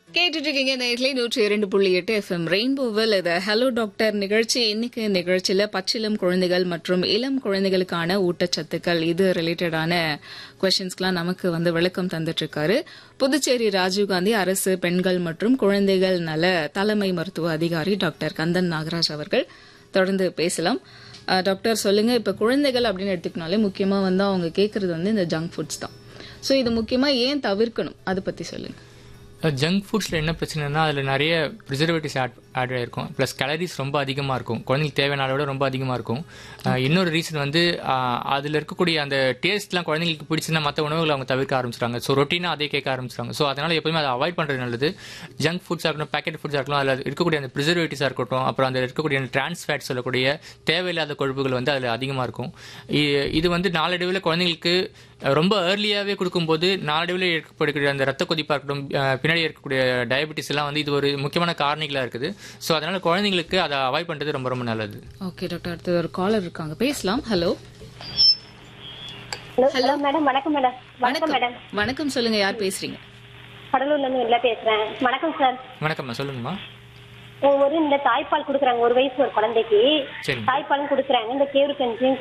கேட்டுட்டு இருக்கீங்க நேர்லயே நூற்றி இரண்டு புள்ளி எட்டு எஃப்எம் ரெயின்போவில் இது ஹலோ டாக்டர் நிகழ்ச்சி இன்னைக்கு நிகழ்ச்சியில பச்சிலம் குழந்தைகள் மற்றும் இளம் குழந்தைகளுக்கான ஊட்டச்சத்துக்கள் இது ரிலேட்டடான கொஸ்டின்ஸ்க்குலாம் நமக்கு வந்து விளக்கம் தந்துட்டு இருக்காரு புதுச்சேரி ராஜீவ்காந்தி அரசு பெண்கள் மற்றும் குழந்தைகள் நல தலைமை மருத்துவ அதிகாரி டாக்டர் கந்தன் நாகராஜ் அவர்கள் தொடர்ந்து பேசலாம் அஹ், டாக்டர் சொல்லுங்க இப்ப குழந்தைகள் அப்படின்னு எடுத்துக்கினாலே முக்கியமா வந்து அவங்க கேட்கறது வந்து இந்த ஜங்க் ஃபுட்ஸ் தான் ஸோ இது முக்கியமா ஏன் தவிர்க்கணும் அதை பத்தி சொல்லுங்க ஜங்க் ஃபுட்ஸில் என்ன பிரச்சனைனா அதில் நிறைய ப்ரிசர்வேட்டிவ்ஸ் ஆட் ஆட் ஆயிருக்கும் ப்ளஸ் கேலரிஸ் ரொம்ப அதிகமாக இருக்கும் குழந்தைங்களுக்கு தேவையான அளவை விட ரொம்ப அதிகமாக இருக்கும் அஹ் இன்னொரு ரீசன் வந்து அதில் இருக்கக்கூடிய அந்த டேஸ்ட்லாம் குழந்தைங்களுக்கு பிடிச்சுன்னா மற்ற உணவுகளை அவங்க தவிர்க்க ஆரம்பிச்சிட்டாங்க ஸோ ரொட்டீனாக அதே கேட்க ஆரம்பிச்சிட்டாங்க ஸோ அதனால் எப்போதுமே அதை அவாய்ட் பண்ணுறது நல்லது ஜங்க் ஃபுட்ஸாக இருக்கட்டும் பேக்கெட் ஃபுட்ஸாக இருக்கட்டும் அதில் இருக்கக்கூடிய அந்த ப்ரிசர்வேட்டிவ்ஸாக இருக்கட்டும் அப்புறம் அதில் இருக்கக்கூடிய அந்த trans fats சொல்லக்கூடிய தேவையில்லாத கொழுப்புகள் வந்து அதில் அதிகமாக இருக்கும் இ- இது வந்து நாளடைவில் குழந்தைங்களுக்கு அஹ், ரொம்ப ஏர்லியாகவே கொடுக்கும்போது நாளடைவில் ஏற்படக்கூடிய அந்த ரத்த கொதிப்பாக இருக்கட்டும் அஹ், பின்னாடி இருக்கக்கூடிய டயபெட்டிஸ் எல்லாம் வந்து இது ஒரு முக்கியமான காரணிகளாக இருக்குது ஸோ அதனால் குழந்தைங்களுக்கு அதை அவாய்ட் பண்ணுறது ரொம்ப ரொம்ப நல்லது ஓகே டாக்டர் அடுத்து ஒரு காலர் இருக்காங்க பேசலாம் ஹலோ ஹலோ ஹலோ மேடம் வணக்கம் மேடம் வணக்கம் மேடம் வணக்கம் சொல்லுங்க யார் பேசுறீங்க கடலூர்ல இருந்து வெளில பேசுறேன் வணக்கம் சார் வணக்கம்மா சொல்லுங்கம்மா ஒரு இந்த தாய்ப்பால் குடுக்குறாங்க ஒரு வயசு ஒரு குழந்தைக்கு சரி தாய்ப்பாலும் குடுக்குறாங்க இந்த கேவுரு கஞ்சியும்